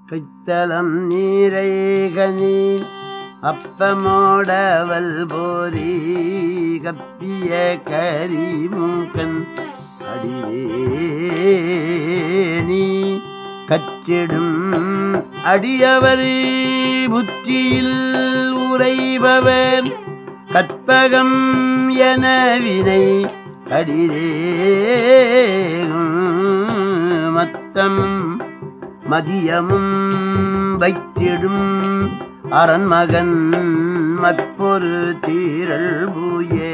கைத்தலம் நீரை கனி அப்பமோடவல் போரி கப்பிய கரி மூக்கன் அடிவேணி கச்சிடும் அடியவர் புத்தியில் உறைபவர் கற்பகம் என வினை கடிதேகும் மத்தம் மதியமும் வைத்திடும் அரண்மகன் மற்பொரு தீரல் பூயே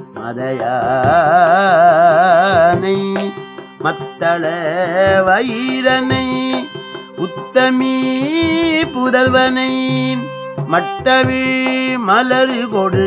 மதையானை மத்தள வயிரனை உத்தமி புதல்வனை மட்டவிழ் மலர் கொடு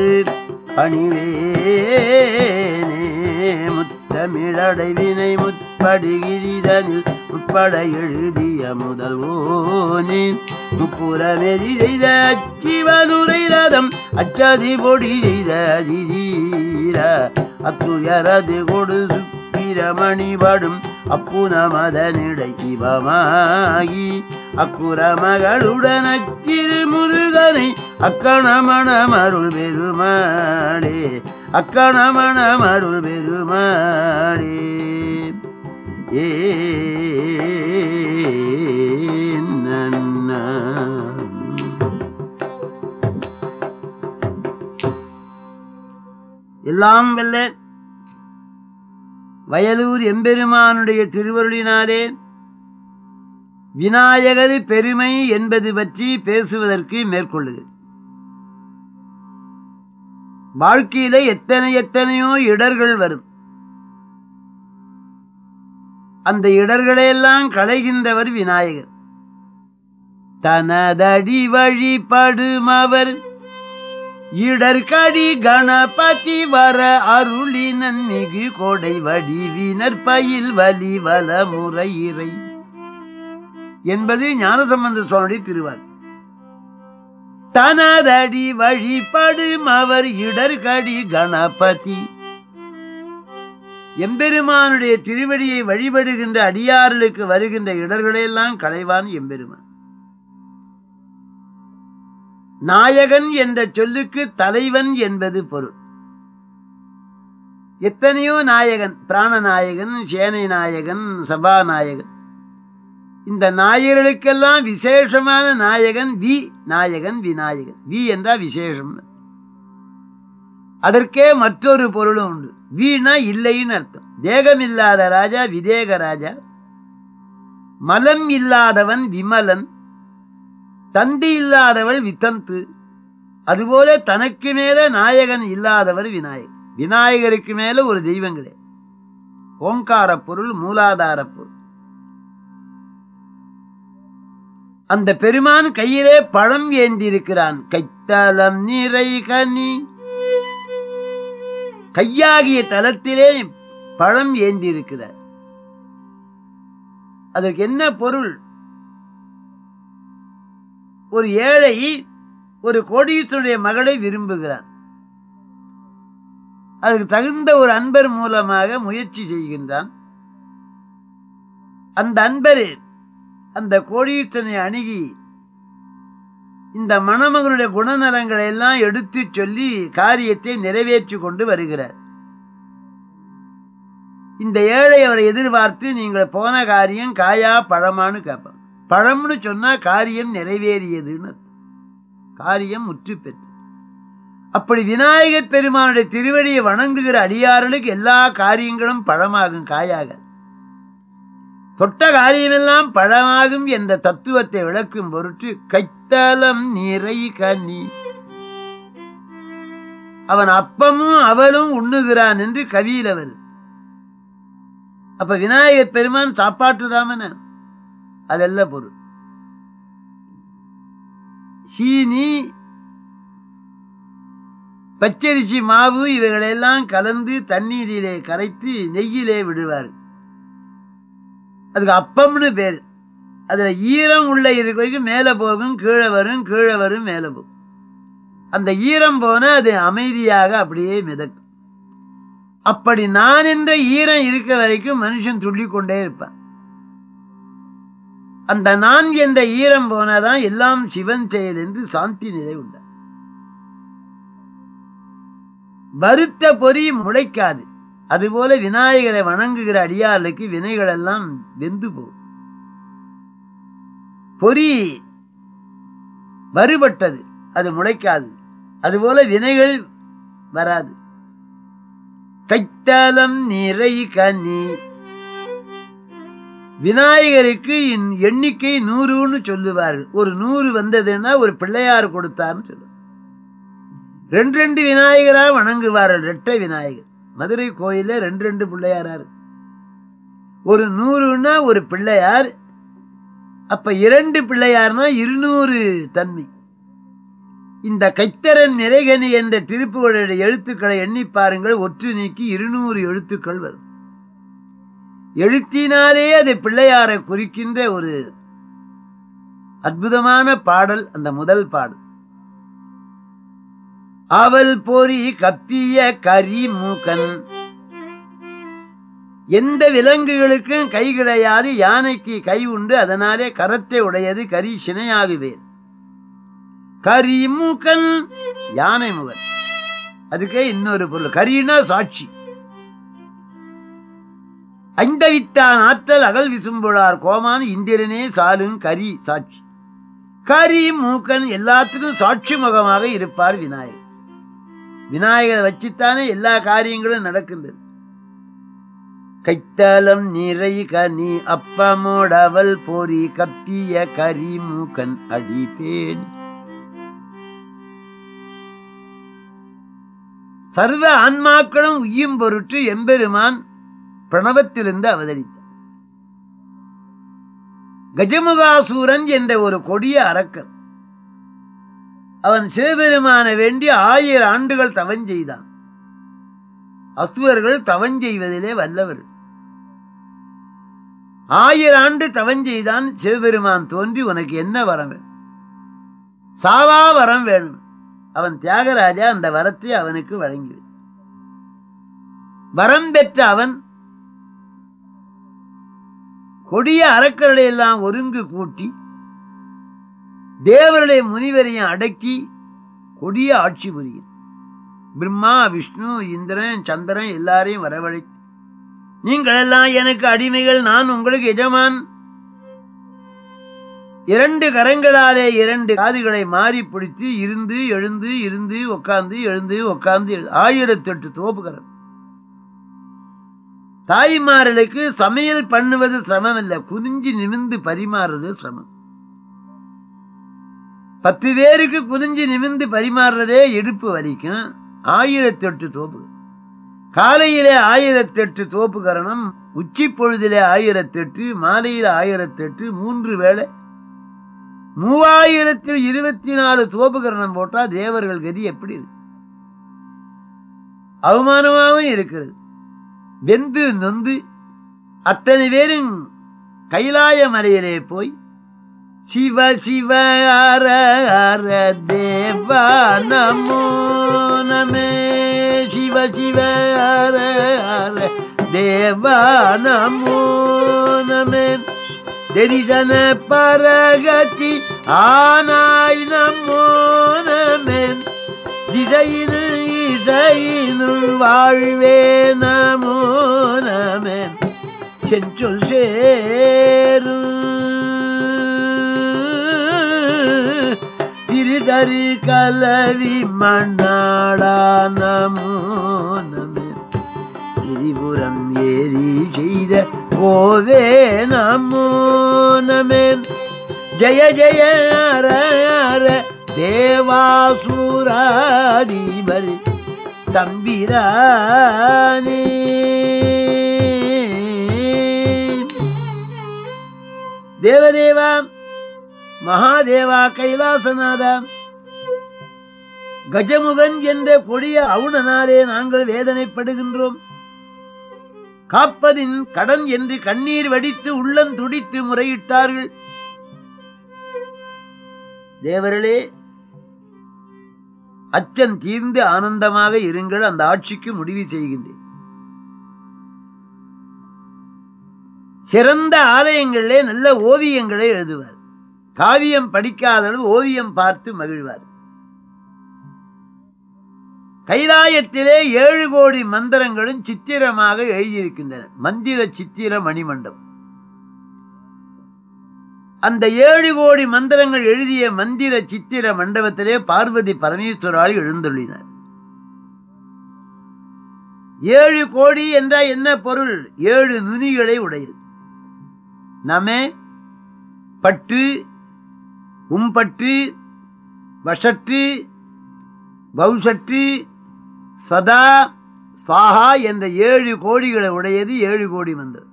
பணிவேனே முத்தமிழடைவினை முற்படுகிரிதனில் உட்பட எழுதிய முதல்வோனே முப்புறமெறி செய்த அச்சிவனுரை ரதம் அச்சதி பொடி செய்த அதிதீர அத்துயரது கொடு சுப்பிரமணிபடும் அப்புனமதனிடை இவமாகி அக்குற மகளுடன் அச்சிறு முருகனை அக்கணமணமருள் பெருமாளே அக்கணமணமருள் பெருமாளே ஏ நன்னா. எல்லாம் வெல்ல வயலூர் எம்பெருமானுடைய திருவருளினாலே விநாயகர் பெருமை என்பது பற்றி பேசுவதற்கு மேற்கொள்ளுது வாழ்க்கையில எத்தனை எத்தனையோ இடர்கள் வரும் அந்த இடர்களையெல்லாம் களைகின்றவர் விநாயகர் தனதடி வழிபடுமவர் இடர்கடி கணபதி வர அருளினன் மிகு கொடை வடிவினர் பயில் வலி வல முறையிறை என்பது ஞானசம்பந்த சுவாமியுடைய திருவார் தனதடி வழிபடும் அவர் இடர்கடி கணபதி எம்பெருமானுடைய திருவடியை வழிபடுகின்ற அடியார்களுக்கு வருகின்ற இடர்களையெல்லாம் களைவான் எம்பெருமான் நாயகன் என்ற சொல்லுக்கு தலைவன் என்பது பொருள் எத்தனையோ நாயகன் பிராணநாயகன் சேனை நாயகன் சபாநாயகன் இந்த நாயகர்களுக்கெல்லாம் விசேஷமான நாயகன் வி நாயகன் விநாயகன் வி என்றா விசேஷம் அதற்கே மற்றொரு பொருளும் உண்டு வீணா இல்லைன்னு அர்த்தம் தேகம் இல்லாத ராஜா விதேக ராஜா மலம் இல்லாதவன் விமலன் தந்தி இல்லாதவள் வித்தந்து அதுபோல தனக்கு மேல நாயகன் இல்லாதவர் விநாயகர் விநாயகருக்கு மேல ஒரு தெய்வம் கிடையாது ஓங்கார பொருள் மூலாதார பொருள் அந்த பெருமான் கையிலே பழம் ஏந்திருக்கிறான் கைத்தலம் நிறை கனி கையாகிய தலத்திலே பழம் ஏந்திருக்கிறார் அதற்கு என்ன பொருள் ஒரு ஏழை ஒரு கோடீஸ்வருடைய மகளை விரும்புகிறார் அதுக்கு தகுந்த ஒரு அன்பர் மூலமாக முயற்சி செய்கின்றான் அந்த அன்பர் அந்த கோடீஸ்வரனை அணுகி இந்த மணமகனுடைய குணநலங்களை எல்லாம் எடுத்து சொல்லி காரியத்தை நிறைவேற்றி கொண்டு வருகிறார் இந்த ஏழை அவரை எதிர்பார்த்து நீங்கள் போன காரியம் காயா பழமான்னு கேட்பான் பழம்னு சொன்னா காரியம் நிறைவேறியதுன்னு அர்த்தம். காரியம் முற்று பெற்று அப்படி விநாயகர் பெருமானுடைய திருவடியை வணங்குகிற அடியார்களுக்கு எல்லா காரியங்களும் பழமாகும் காயாக தொட்ட காரியமெல்லாம் பழமாகும் என்ற தத்துவத்தை விளக்கும் பொருட்டு கைத்தலம் நிறை கனி அவன் அப்பமும் அவளும் உண்ணுகிறான் என்று கவியில வருது அப்ப விநாயகர் பெருமான் சாப்பாட்டு ராமன அதல்ல பொருள் சீனி பச்சரிசி மாவு இவைகளெல்லாம் கலந்து தண்ணீரிலே கரைத்து நெய்யிலே விடுவார் அதுக்கு அப்பம்னு பேர் அதுல ஈரம் உள்ள இருக்க வரைக்கும் மேலே போகும் கீழே வரும் கீழே வரும் மேலே போகும் அந்த ஈரம் போனா அது அமைதியாக அப்படியே மிதக்கும் அப்படி நான் என்ற ஈரம் இருக்க வரைக்கும் மனுஷன் துள்ளிக் கொண்டே இருப்பான் அந்த நான் என்ற ஈரம் போனதான் எல்லாம் சிவன் செயல் என்று சாந்தி நிலை உண்டார் வருத்த பொறி முளைக்காது அதுபோல விநாயகரை வணங்குகிற அடியாளுக்கு வினைகள் எல்லாம் வெந்து போகும் பொறி வருபட்டது அது முளைக்காது அதுபோல வினைகள் வராது கைத்தலம் நிறை கனி விநாயகருக்கு இன்- எண்ணிக்கை நூறுன்னு சொல்லுவார்கள் ஒரு நூறு வந்ததுன்னா ஒரு பிள்ளையார் கொடுத்தார்னு சொல்லுவார் ரெண்டு ரெண்டு விநாயகரா வணங்குவார்கள் ரெட்டை விநாயகர் மதுரை கோயில ரெண்டு ரெண்டு பிள்ளையாரா இருக்கு ஒரு நூறுன்னா ஒரு பிள்ளையார் அப்ப இரண்டு பிள்ளையார்னா இருநூறு தன்மை இந்த கைத்தரன் நிறைகனி என்ற திருப்புகளுடைய எழுத்துக்களை எண்ணி பாருங்கள் ஒற்று நீக்கி இருநூறு எழுத்துக்கள் வரும் எழுத்தினாலே அது பிள்ளையாரை குறிக்கின்ற ஒரு அற்புதமான பாடல் அந்த முதல் பாடல் அவள் பொறி கப்பிய கரி மூக்கன் எந்த விலங்குகளுக்கும் கை கிடையாது யானைக்கு கை உண்டு அதனாலே கரத்தை உடையது கரி சினையாகுவேன் கரி மூக்கன் யானை முகன் அதுக்கே இன்னொரு பொருள் கரினா சாட்சி ஐந்தவித்தான் ஆற்றல் அகல் விசும்புளார் கோமான் இந்திரனே சாலுன் கரி சாட்சி கரி மூக்கன் எல்லாத்துக்கும் சாட்சி முகமாக இருப்பார் விநாயகர் விநாயகரை வச்சுத்தானே எல்லா காரியங்களும் நடக்கின்றது கைத்தலம் நிறை கனி அப்பமோடவல் பொறி கப்பிய கரி மூக்கன் அடிப்பேன் சர்வ ஆன்மாக்களும் உய்யும் பொருட்டு எம்பெருமான் பிரணவத்திலிருந்து அவதரித்தார் கஜமுகாசூரன் என்ற ஒரு கொடிய அரக்கன் அவன் சிவபெருமான வேண்டி ஆயிரம் ஆண்டுகள் தவம் செய்தான் அசுரர்கள் தவம் செய்வதிலே வல்லவர் ஆயிரம் ஆண்டு தவம் செய்தான் சிவபெருமான் தோன்றி உனக்கு என்ன வரம் வேணும் சாவா வரம் வேணும் அவன் தியாகராஜா அந்த வரத்தை அவனுக்கு வழங்கி வரம் பெற்ற அவன் கொடிய அறக்கர்களை எல்லாம் ஒருங்கு கூட்டி தேவர்களை முனிவரையும் அடக்கி கொடிய ஆட்சி புரியும் பிரம்மா விஷ்ணு இந்திரன் சந்திரன் எல்லாரையும் வரவழைத்து நீங்கள் எல்லாம் எனக்கு அடிமைகள் நான் உங்களுக்கு எஜமான் இரண்டு கரங்களாலே இரண்டு காதுகளை மாறி பிடித்து இருந்து எழுந்து இருந்து உட்கார்ந்து எழுந்து உட்கார்ந்து ஆயிரத்தி எட்டு தோப்புகரம் தாய்மார்களுக்கு சமையல் பண்ணுவது சிரமம் இல்ல குனிஞ்சு நிமிந்து பரிமாறுறது சிரமம் பத்து பேருக்கு குனிஞ்சு நிமிந்து பரிமாறுறதே இடுப்பு வலிக்கும் ஆயிரத்தி எட்டு தோப்பு காலையிலே ஆயிரத்தி எட்டு தோப்பு கரணம் உச்சி பொழுதிலே ஆயிரத்தி எட்டு மாலையில் ஆயிரத்தி எட்டு மூன்று வேளை மூவாயிரத்தி இருபத்தி நாலு தோப்பு கரணம் போட்டா தேவர்கள் கதி எப்படி இருக்கு அவமானமாகவும் இருக்கிறது வெந்து நொந்து அத்தனை பேரும் கைலாய மலையிலே போய் சிவ சிவ அர அர தேவா நமோ நமே சிவ சிவ அர அர தேவா நமோ நமே தரிசன பரகதி ஆனாய் நமோ நமே திசையினு இசையினுள் வாழ்வே நமோ நமே செஞ்சொல் சேரும் திருதரு கலவி மண்ணாடா நமோ நமே திரிபுரம் ஏறி செய்த கோவே நமோ நமே ஜய ஜய அர அர தேவாசுராதிபர் தம்பிரானே தேவதேவா மகாதேவா கைலாசநாதா கஜமுகன் என்ற கொடிய அவுணனாலே நாங்கள் வேதனைப்படுகின்றோம் காப்பதின் கடன் என்று கண்ணீர் வடித்து உள்ளம் துடித்து முறையிட்டார்கள் தேவர்களே அச்சன் தீர்ந்து ஆனந்தமாக இருங்கள் அந்த ஆட்சிக்கு முடிவு செய்கின்றேன் சிறந்த ஆலயங்களிலே நல்ல ஓவியங்களை எழுதுவார் காவியம் படிக்காதளவு ஓவியம் பார்த்து மகிழ்வார் கைலாயத்திலே ஏழு கோடி மந்திரங்களும் சித்திரமாக எழுதியிருக்கின்றன மந்திர சித்திர மணிமண்டம் அந்த ஏழு கோடி மந்திரங்கள் எழுதிய மந்திர சித்திர மண்டபத்திலே பார்வதி பரமேஸ்வரால் எழுந்துள்ளினார் ஏழு கோடி என்றால் என்ன பொருள் ஏழு நுனிகளை உடையது நமே பட்டு உம்பட்டு வஷட்டு பௌஷட்டு ஸ்வதா ஸ்வாஹா என்ற ஏழு கோடிகளை உடையது ஏழு கோடி மந்திரம்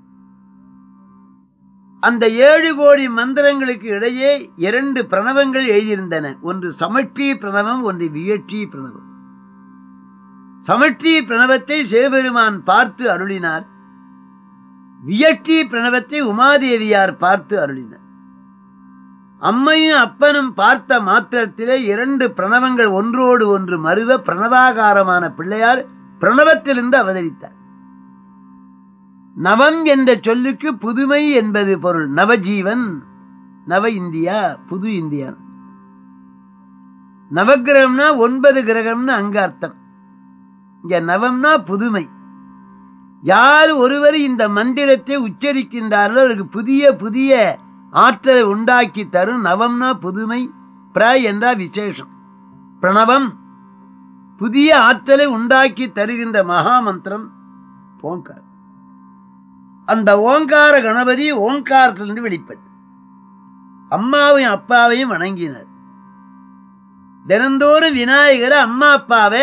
அந்த ஏழு கோடி மந்திரங்களுக்கு இடையே இரண்டு பிரணவங்கள் எழுதியிருந்தன ஒன்று சமஷ்டி பிரணவம் ஒன்று வியற்றி பிரணவம் சமஷ்டி பிரணவத்தை சிவபெருமான் பார்த்து அருளினார் வியட்டி பிரணவத்தை உமாதேவியார் பார்த்து அருளினார் அம்மையும் அப்பனும் பார்த்த மாத்திரத்திலே இரண்டு பிரணவங்கள் ஒன்றோடு ஒன்று மருவ பிரணவாகாரமான பிள்ளையார் பிரணவத்திலிருந்து அவதரித்தார் நவம் என்ற சொல்லுக்கு புதுமை என்பது பொருள் நவஜீவன் நவ இந்தியா புது இந்தியா நவகிரகம்னா ஒன்பது கிரகம்னு அங்க அர்த்தம் இங்க நவம்னா புதுமை யார் ஒருவர் இந்த மந்திரத்தை உச்சரிக்கின்றார்களோ அவருக்கு புதிய புதிய ஆற்றலை உண்டாக்கி தரும் நவம்னா புதுமை பிர என்றா விசேஷம் பிரணவம் புதிய ஆற்றலை உண்டாக்கி தருகின்ற மகா மந்திரம் ஓங்கார் அந்த ஓங்கார கணபதி ஓங்காரத்திலிருந்து வெளிப்பட்டு அம்மாவையும் அப்பாவையும் வணங்கினார் தினந்தோறும் விநாயகரை அம்மா அப்பாவை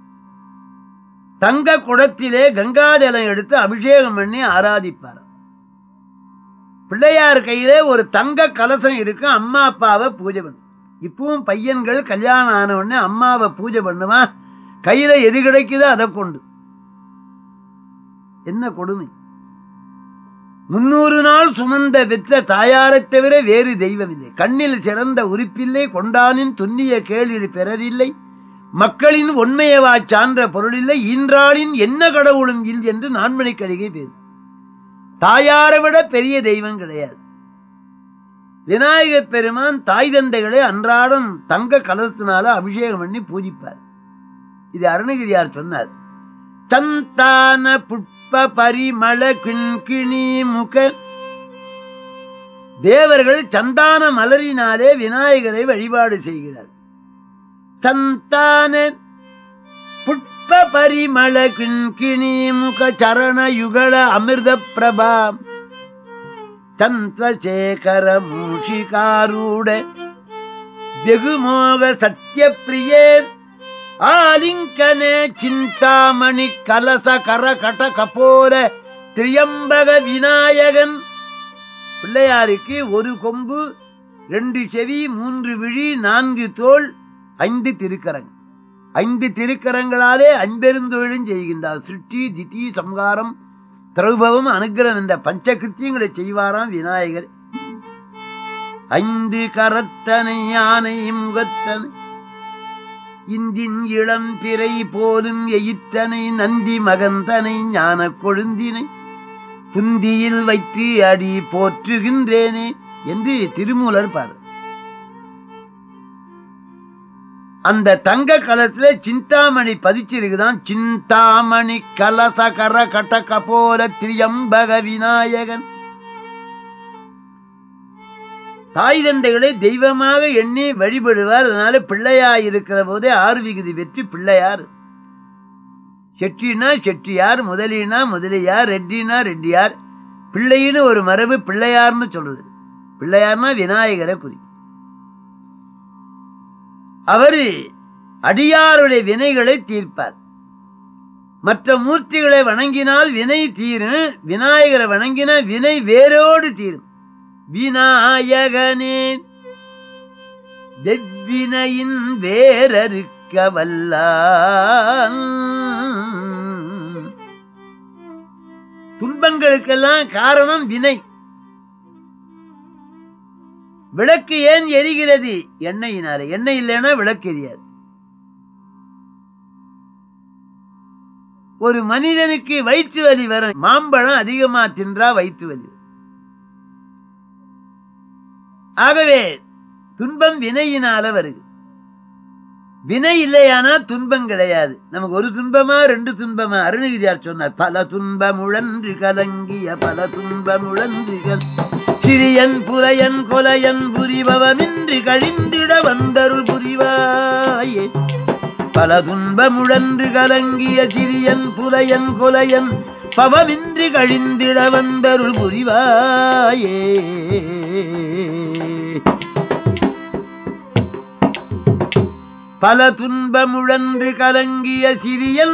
தங்க குடத்திலே கங்காஜலம் எடுத்து அபிஷேகம் பண்ணி ஆராதிப்பார் பிள்ளையார் கையிலே ஒரு தங்க கலசம் இருக்கு அம்மா அப்பாவை பூஜை பண்ணு இப்பவும் பையன்கள் கல்யாணம் ஆன உடனே அம்மாவை பூஜை பண்ணுவான் கையில எது கிடைக்குதோ அதை கொண்டு என்ன கொடுமை முன்னூறு நாள் சுமந்த பெற்ற தாயாரைத் தவிர வேறு தெய்வமில்லை கண்ணில் சிறந்த உறுப்பில்லை கொண்டானின் துண்ணிய கேளிர் பிறரில்லை மக்களின் உண்மையவா சான்ற பொருளில்லை ஈன்றாளின் என்ன கடவுளும் இல் என்று நான்மணி கடிகை பேசு தாயாரை விட பெரிய தெய்வம் கிடையாது விநாயகப் பெருமான் தாய் தந்தைகளை அன்றாடம் தங்க கலசத்தினால அபிஷேகம் பண்ணி பூஜிப்பார் இது அருணகிரியார் சொன்னார் சந்தான புஷ்ப பரிமள கிண்கிணி முக தேவர்கள் சந்தான மலரினாலே விநாயகரை வழிபாடு செய்கிறார் சந்தான புஷ்ப பரிமள கிண்கிணி முக சரண யுகல அமிர்த பிரபா சந்திரசேகர மூஷிகாரூட வெகுமோக சத்யப்பிரியே ஆலிங்கனே சிந்தாமணி கலச கர கட கபோர திரியம்பக விநாயகன் பிள்ளையாருக்கு ஒரு கொம்பு ரெண்டு செவி மூன்று விழி நான்கு தோல் ஐந்து திருக்கரங்கள் ஐந்து திருக்கரங்களாலே அன்பெருந்தொழிலும் செய்கின்றார் சிருஷ்டி திதி சம்ஹாரம் திரௌபவம் அனுகிரகம் என்ற பஞ்சகிருத்தியங்களை செய்வாராம் விநாயகர் ஐந்து கரத்தனை யானை முகத்தனை இந்தின் இளம் பிறை போலும் எயிற்றனை நந்தி மகந்தனை ஞான கொழுந்தினை புந்தியில் வைத்து அடி போற்றுகின்றேனே என்று திருமூலர் பாரு அந்த தங்க கலத்துல சிந்தாமணி பதிச்சிருக்குதான் சிந்தாமணி கலச கர கட கபோர திரியம்பக விநாயகன் தாய் தந்தைகளை தெய்வமாக எண்ணி வழிபடுவார் அதனால பிள்ளையார் இருக்கிற போதே ஆறு விகுதி வெற்றி பிள்ளையார் செட்டினா செட்டியார் முதலினா முதலியார் ரெட்டினா ரெட்டியார் பிள்ளைன்னு ஒரு மரபு பிள்ளையார்னு சொல்றது பிள்ளையார்னா விநாயகரை குறி அவரு அடியாருடைய வினைகளை தீர்ப்பார் மற்ற மூர்த்திகளை வணங்கினால் வினை தீரும் விநாயகரை வணங்கினா வினை வேரோடு தீரும் விநாயகனே வெவ்வினையின் வேரறுக்க வல்லான் துன்பங்களுக்கெல்லாம் காரணம் வினை விளக்கு ஏன் எரிகிறது எண்ணெயினால எண்ணெய் இல்லைன்னா விளக்கு எரியாது ஒரு மனிதனுக்கு வயிற்று வலி வரும் மாம்பழம் அதிகமா தின்றா வயிற்று வலி வரும். ஆகவே துன்பம் வினையினால வருது வினை இல்லையானா துன்பம் கிடையாது நமக்கு ஒரு துன்பமா ரெண்டு துன்பமா அருணகிரியார் சொன்னார் பல துன்பமுழன்று கலங்கிய பல துன்பமுழன்று கல் சிறியன் புலையன் கொலையன் புரிபவமின்றி கழிந்திட வந்தருள் புரிவாயே பல துன்பமுழன்று கலங்கிய சிறியன் புலையன் கொலையன் பவமின்றி கழிந்திட வந்தருள் புரிவாயே பல துன்பமுழன்று கலங்கிய சிறியன்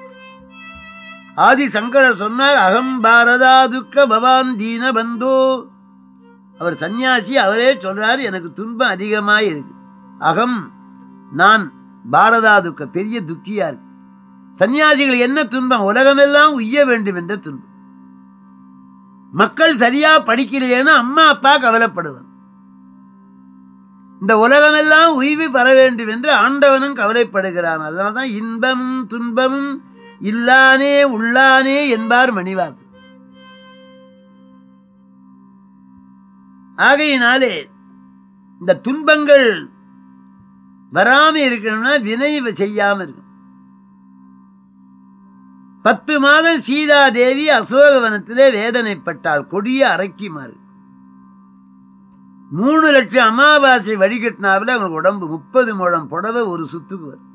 ஆதி சங்கரர் சொன்னார் அகம் பாரதா துக்க பவான் தீன பந்தோ அவர் சந்நியாசி அவரே சொல்றார் எனக்கு துன்பம் அதிகமாய் இருக்கு அகம் நான் பாரதா துக்க பெரிய துக்கியா இருக்கு சன்னியாசிகள் என்ன துன்பம் உலகமெல்லாம் உய்ய வேண்டும் என்ற துன்பம் மக்கள் சரியா படிக்கலையேன்னு அம்மா அப்பா கவலைப்படுவார் இந்த உலகமெல்லாம் உய்வு பெற வேண்டும் என்று ஆண்டவனும் கவலைப்படுகிறான் அதனால்தான் இன்பமும் துன்பமும் இல்லானே உள்ளானே என்பார் மணிவாசன் ஆகையினாலே இந்த துன்பங்கள் வராம இருக்கணும்னா வினை செய்யாம இருக்கும் பத்து மாதம் சீதா தேவி அசோகவனத்திலே வேதனைப்பட்டாள் கொடிய அரைக்கிமாறு மூணு லட்சம் அமாவாசை வழிகட்டினாவில் அவங்களுக்கு உடம்பு முப்பது முழம் புடவை ஒரு சுத்துக்கு வரும்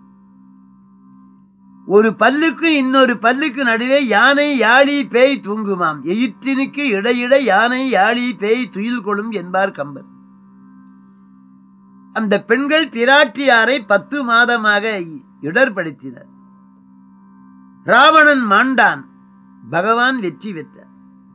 ஒரு பல்லுக்கு இன்னொரு பல்லுக்கு நடுவே யானை யாழி பேய் தூங்குமாம் எயிற்றினுக்கு இடையிட யானை யாழி பேய் துயில் கொள்ளும் என்பார் கம்பர் அந்த பெண்கள் பிராட்டியாரை பத்து மாதமாக இடர்படுத்தினர் ராவணன் மாண்டான் பகவான் வெற்றி பெற்றார்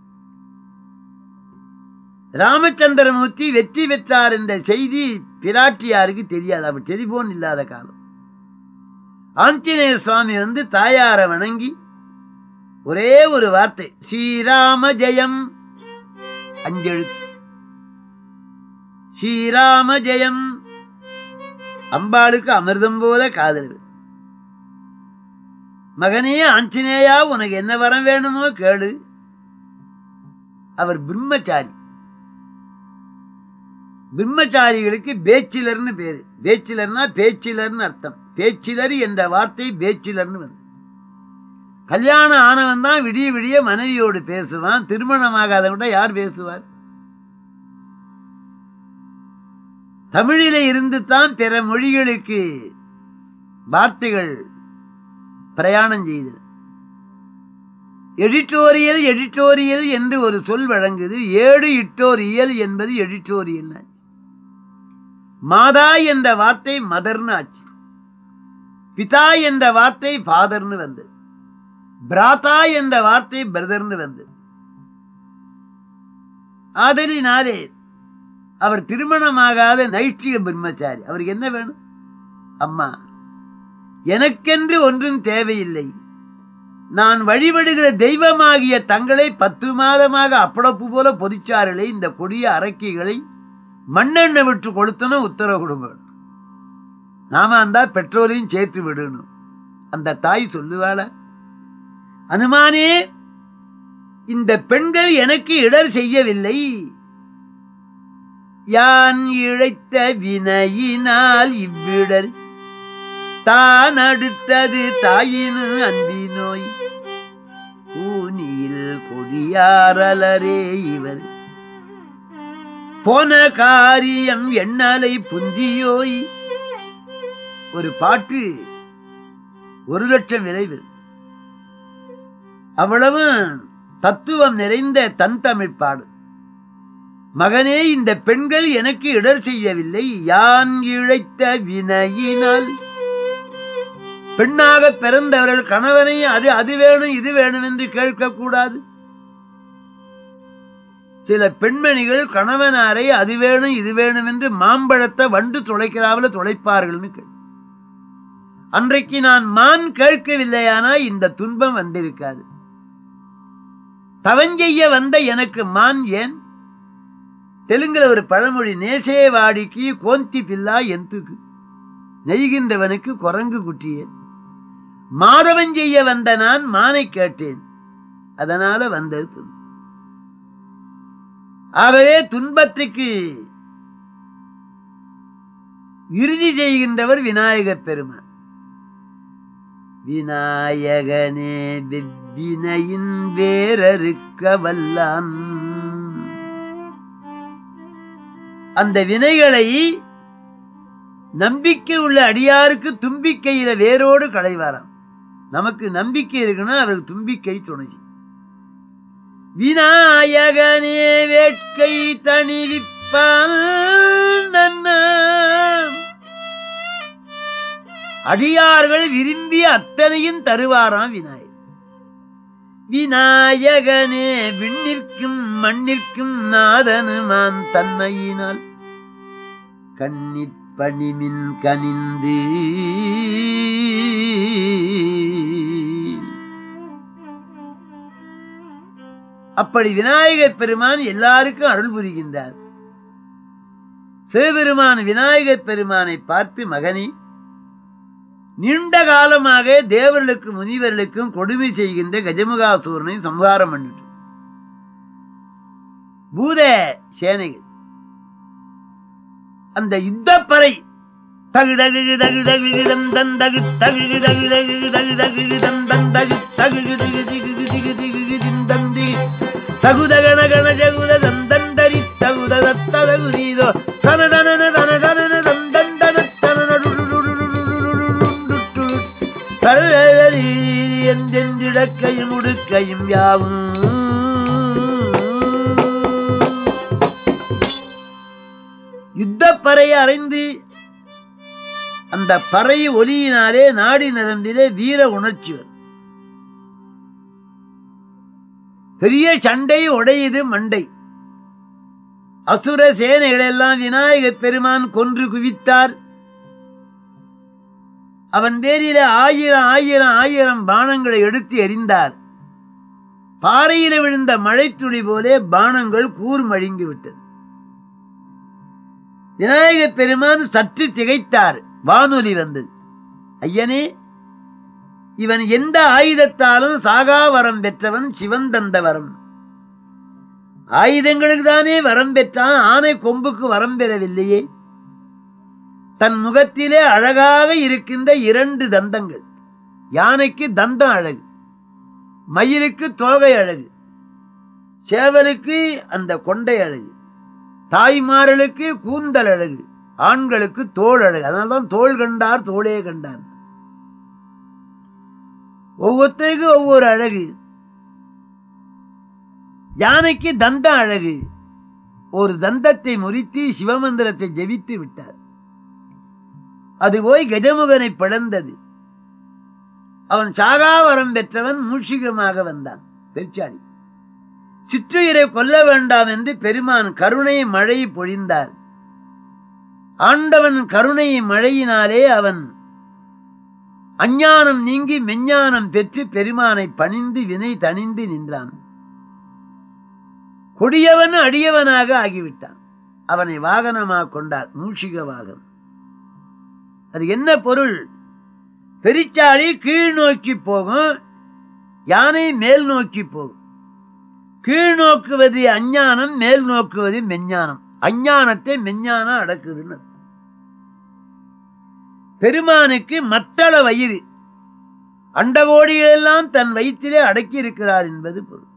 ராமச்சந்திரமூர்த்தி வெற்றி பெற்றார் என்ற செய்தி பிராட்டியாருக்கு தெரியாது அவர் டெலிபோன் இல்லாத காலம் ஆஞ்சநேயர் சுவாமி வந்து தாயார வணங்கி ஒரே ஒரு வார்த்தை ஸ்ரீராம ஜெயம் அஞ்செழுத்து ஸ்ரீராம ஜெயம் அம்பாளுக்கு அமிர்தம் போல காதல் மகனே ஆஞ்சநேயா உனக்கு என்ன வரம் வேணுமோ கேளு அவர் பிரம்மச்சாரி பிரம்மச்சாரிகளுக்கு பேச்சிலர்னு பேரு பேச்சிலர்னா பேச்சிலர்னு அர்த்தம் பேச்சிலர் என்ற வார்த்தை பேச்சிலர்னு வந்து கல்யாணம் ஆனவன் தான் விடிய விடிய மனைவியோடு பேசுவான் திருமணமாகாதவன் கூட யார் பேசுவார் தமிழில இருந்து தான் பிற மொழிகளுக்கு வார்த்தைகள் பிரயாணம் செய்தது எடிட்டோரியல் எடிட்டோரியல் என்று ஒரு சொல் வழங்குது ஏடு இட்டோரியல் என்பது எடிட்டோரியல் மாதா என்ற வார்த்தை மதர்னு ஆச்சு பிதா என்ற வார்த்தை ஃபாதர்னு வந்தது பிராதா என்ற வார்த்தை பிரதர்னு வந்தது ஆதலினாலே அவர் திருமணமாகாத நைஷ்டிக பிரம்மச்சாரி அவருக்கு என்ன வேணும் அம்மா எனக்கென்று ஒன்றும் தேவையில்லை நான் வழிபடுகிற தெய்வமாகிய தங்களை பத்து மாதமாக அப்படப்பு போல பொறிச்சார்களே இந்த கொடிய அரக்கிகளை மண்ணெண்ணெய் விட்டு கொளுத்தணும் உத்தரவு கொடுங்க நாம அந்த பெட்ரோலையும் சேர்த்து விடணும் அந்த தாய் சொல்லுவாள அனுமானே இந்த பெண்கள் எனக்கு இடர் செய்யவில்லை யான் இழைத்த வினையினால் இவ்விடர் தான் அடுத்தது தாயினு அன்பினோய் பூனியில் கொடியாரலரே இவர் போன காரியம் எண்ணலை புந்தியோய் ஒரு பாட்டு ஒரு லட்சம் விளைவு அவ்வளவு தத்துவம் நிறைந்த தன் தமிழ் பாடு மகனே இந்த பெண்கள் எனக்கு இடர் செய்யவில்லை யான் இழைத்த வினையினால் பெண்ணாக பிறந்தவர்கள் கணவனை அது அது வேணும் இது வேணும் என்று கேட்கக்கூடாது சில பெண்மணிகள் கணவனாரை அது வேணும் இது வேணும் என்று மாம்பழத்தை வண்டு துளைக்கிறாவில் துளைப்பார்கள்னு கேள் அன்றைக்கு நான் மான் கேட்கவில்லையானா இந்த துன்பம் வந்திருக்காது தவஞ்செய்ய வந்த எனக்கு மான் ஏன் தெலுங்குல ஒரு பழமொழி நேசே வாடிக்கு கோந்தி பில்லா எந்துக்கு நெய்கின்றவனுக்கு குரங்கு குட்டியேன் மாதவன் செய்ய வந்த நான் மானை கேட்டேன் அதனால வந்தது துன்பம் ஆகவே துன்பத்துக்கு இறுதி செய்கின்றவர் விநாயகப் பெருமான் விநாயகனே வெவ்வினையின் வேறறுக்க வல்லான் அந்த வினைகளை நம்பிக்கை உள்ள அடியாருக்கு தும்பிக்கையில வேரோடு களைவாராம் நமக்கு நம்பிக்கை இருக்குன்னா அவருக்கு தும்பிக்கை துணை விநாயகனே வேட்கை தணிவிப்பால் நன்ன அடியார்கள் விரும்பிய அத்தனையும் தருவாராம் விநாயகர் விநாயகனே விண்ணிற்கும் மண்ணிற்கும் நாதனுமான் தன்மையினால் கண்ணிற் பணிமின் கனிந்து அப்படி விநாயகப் பெருமான் எல்லாருக்கும் அருள் புரிகின்றார் சிவபெருமான் விநாயகப் பெருமானை பார்த்து மகனே நீண்ட காலமாக தேவர்களுக்கும் முனிவர்களுக்கும் கொடுமை செய்கின்ற கஜமுகாசூரனை சம்ஹாரம் பண்ணிட்டு பூத சேனைகள் அந்த யுத்தப்பறை தகு தகு தகு தகு தந்தன் தகு தகு தகு தகு தகு தகு தந்தன் தகு தகு திகு திகு திகு திகு திந்தன் திகு தகுதகன கன ஜகுத தந்தன் தரி தகுத தத்தகு நீதோ தன தனன தன தனன தந்தன் தன தனன என்றென்றிடக்கையும் உடுக்கையும் யாவும் யுத்தப்பறையை அறைந்து அந்த பறை ஒலியினாலே நாடி நரம்பிலே வீர உணர்ச்சி வரும் பெரிய சண்டை உடையுது மண்டை அசுர சேனைகளெல்லாம் விநாயகப் பெருமான் கொன்று குவித்தார் அவன் பேரில ஆயிரம் ஆயிரம் ஆயிரம் பானங்களை எடுத்து எறிந்தார் பாறையில விழுந்த மழைத்துளி போலே பானங்கள் கூர்மழுங்கி விட்டது விநாயகப் பெருமான் சற்று திகைத்தார் வானொலி வந்தது ஐயனே இவன் எந்த ஆயுதத்தாலும் சாகா வரம் பெற்றவன் சிவன் தந்த வரம் ஆயுதங்களுக்கு தானே வரம் பெற்றான் ஆனை கொம்புக்கு வரம் பெறவில்லையே தன் முகத்திலே அழகாக இருக்கின்ற இரண்டு தந்தங்கள் யானைக்கு தந்தம் அழகு மயிலுக்கு தோகை அழகு சேவலுக்கு அந்த கொண்டை அழகு தாய்மார்களுக்கு கூந்தல் அழகு ஆண்களுக்கு தோல் அழகு அதனால்தான் தோல் கண்டார் தோளே கண்டார் ஒவ்வொருத்தருக்கும் ஒவ்வொரு அழகு யானைக்கு தந்தம் அழகு ஒரு தந்தத்தை முறித்து சிவமந்திரத்தை ஜெபித்து விட்டார் அது போய் கஜமுகனை பிளந்தது அவன் சாகாவரம் பெற்றவன் மூஷிகமாக வந்தான் பெருச்சாளி சிற்றுயிரை கொல்ல வேண்டாம் என்று பெருமான் கருணை மழை பொழிந்தார் ஆண்டவன் கருணை மழையினாலே அவன் அஞ்ஞானம் நீங்கி மெஞ்ஞானம் பெற்று பெருமானை பணிந்து வினை தணிந்து நின்றான் கொடியவன் அடியவனாக ஆகிவிட்டான் அவனை வாகனமாக கொண்டார் மூஷிக வாகனம் அது என்ன பொருள் பெரிச்சாளி கீழ் நோக்கி போகும் யானை மேல் நோக்கி போகும் கீழ் நோக்குவது அஞ்ஞானம் மேல் நோக்குவது மெஞ்ஞானம் அஞ்ஞானத்தை மெஞ்ஞானம் அடக்குதுன்னு பெருமானுக்கு மத்தள வயிறு அண்டகோடிகளெல்லாம் தன் வயிற்றிலே அடக்கி இருக்கிறார் என்பது பொருள்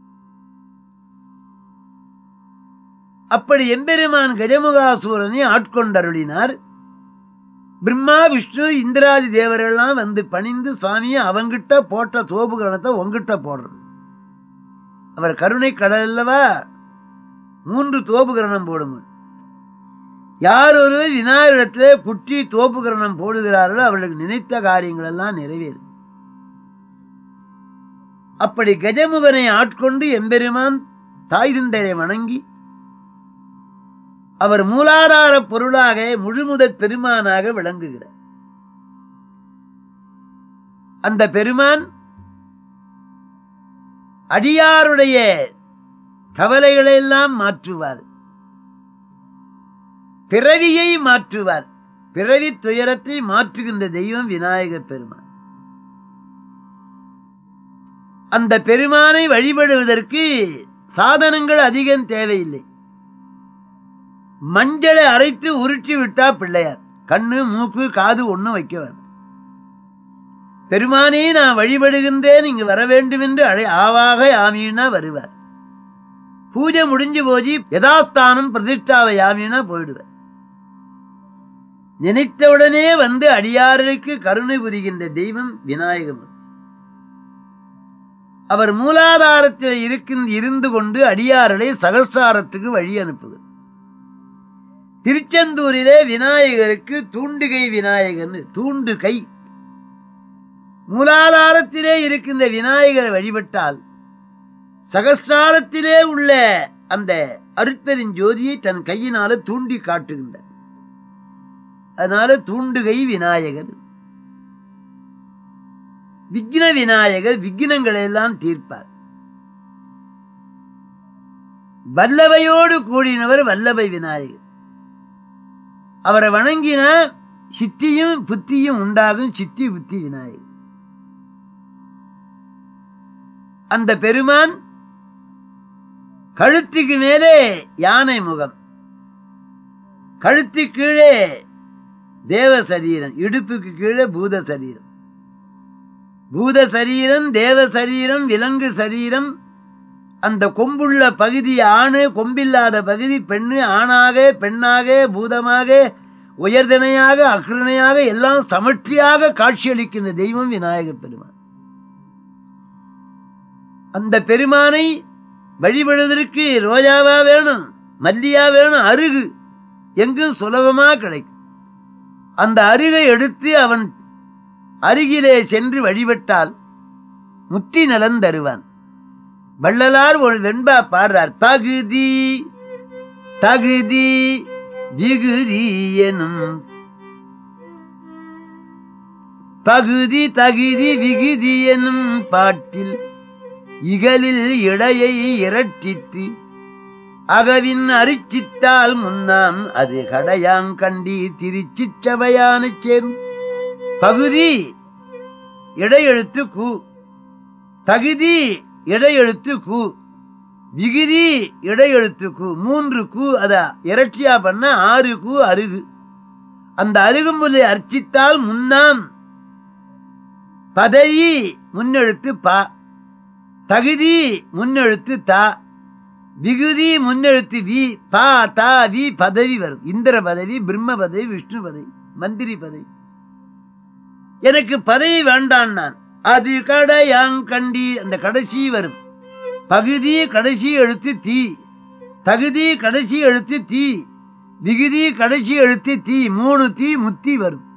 அப்படி எம்பெருமான் கஜமுகாசூரனை ஆட்கொண்டருளினார் பிரம்மா விஷ்ணு இந்திராதி தேவரெல்லாம் வந்து பணிந்து சுவாமியை அவங்கிட்ட போட்ட சோபுகரணத்தை உங்கிட்ட போடுறது அவர் கருணை கடல் அல்லவா மூன்று தோப்புகரணம் போடுங்க யார் ஒரு விநாயகத்திலே குற்றி தோப்புகரணம் போடுகிறார்களோ அவர்களுக்கு நினைத்த காரியங்கள் எல்லாம் நிறைவேறும் அப்படி கஜமுகனை ஆட்கொண்டு எம்பெருமான் தாய் தந்தையை வணங்கி அவர் மூலாதார பொருளாக முழுமுதற் பெருமானாக விளங்குகிறார் அந்த பெருமான் அடியாருடைய கவலைகளை எல்லாம் மாற்றுவார் பிறவியை மாற்றுவார் பிறவி துயரத்தை மாற்றுகின்ற தெய்வம் விநாயகர் பெருமான் அந்த பெருமானை வழிபடுவதற்கு சாதனங்கள் அதிகம் தேவையில்லை மஞ்சளை அரைத்து உருட்டி விட்டா பிள்ளையார் கண்ணு மூக்கு காது ஒண்ணும் வைக்க வேண்டாம் பெருமானே நான் வழிபடுகின்றேன் இங்கு வர வேண்டும் என்று அழை ஆவாக யாமினா வருவார் பூஜை முடிஞ்சு போச்சு யதாஸ்தானம் பிரதிஷ்டாவை யாமினா போயிடுவார் நினைத்தவுடனே வந்து அடியார்களுக்கு கருணை புரிகின்ற தெய்வம் விநாயகர் அவர் மூலாதாரத்தில் இருக்கின்ற இருந்து கொண்டு அடியார்களை சகஸ்தாரத்துக்கு வழி அனுப்புகிறார் திருச்செந்தூரிலே விநாயகருக்கு தூண்டுகை விநாயகர்னு தூண்டு கை மூலாதாரத்திலே இருக்கின்ற விநாயகரை வழிபட்டால் சகஸ்தாரத்திலே உள்ள அந்த அருட்பெருஞ்சோதியை தன் கையினால தூண்டி காட்டுகின்றார் அதனால தூண்டுகை விநாயகர் விக்ன விநாயகர் விக்னங்களை எல்லாம் தீர்ப்பார் வல்லவையோடு கூடினவர் வல்லபை விநாயகர் அவரை வணங்கினா சித்தியும் புத்தியும் உண்டாகும் சித்தி புத்தி விநாயகர் அந்த பெருமான் கழுத்துக்கு மேலே யானை முகம் கழுத்து கீழே தேவ சரீரம் இடுப்புக்கு கீழே பூத சரீரம் பூத சரீரம் தேவ சரீரம் விலங்கு சரீரம் அந்த கொம்புள்ள பகுதி ஆணு கொம்பில்லாத பகுதி பெண்ணு ஆணாக பெண்ணாக பூதமாக உயர்திணையாக அக்ரணையாக எல்லாம் சமர்ச்சியாக காட்சியளிக்கின்ற தெய்வம் விநாயக பெருமான் அந்த பெருமானை வழிபடுவதற்கு ரோஜாவா வேணும் மல்லியா வேணும் அருகு எங்கும் சுலபமா கிடைக்கும் அந்த அருகை எடுத்து அவன் அருகிலே சென்று வழிபட்டால் முத்தி நலன் தருவான் வள்ளலார் ஒரு வெண்பா பாடுறார் பகுதி தகுதி விகுதி எனும் பகுதி தகுதி விகுதி எனும் பாட்டில் இகலில் இடையை இரட்டித்து அகவின் அரிச்சித்தால் முன்னாம் அது கடையாங்கண்டி திருச்சிற்றவையான சேரும் பகுதி இடையெழுத்து கூ தகுதி இடையெழுத்து கூ விகுதி இடையெழுத்து கூ மூன்று கூ அத இரட்சியா பண்ண ஆறு கூ அருகு அந்த அருகுமுலை அர்ச்சித்தால் முன்னாம் பதவி முன்னெழுத்து பா தகுதி முன்னெழுத்து தா விகுதி முன்னெழுத்து வி பா தா வி பதவி வரும் இந்திர பதவி பிரம்ம பதவி விஷ்ணு பதவி மந்திரி பதவி எனக்கு பதவி வேண்டான் நான் அது கடையாங்கண்டி அந்த கடைசி வரும் பகுதி கடைசி எழுத்து தீ தகுதி கடைசி எழுத்து தீ விகுதி கடைசி எழுத்து தீ மூணு தீ முத்தி வரும்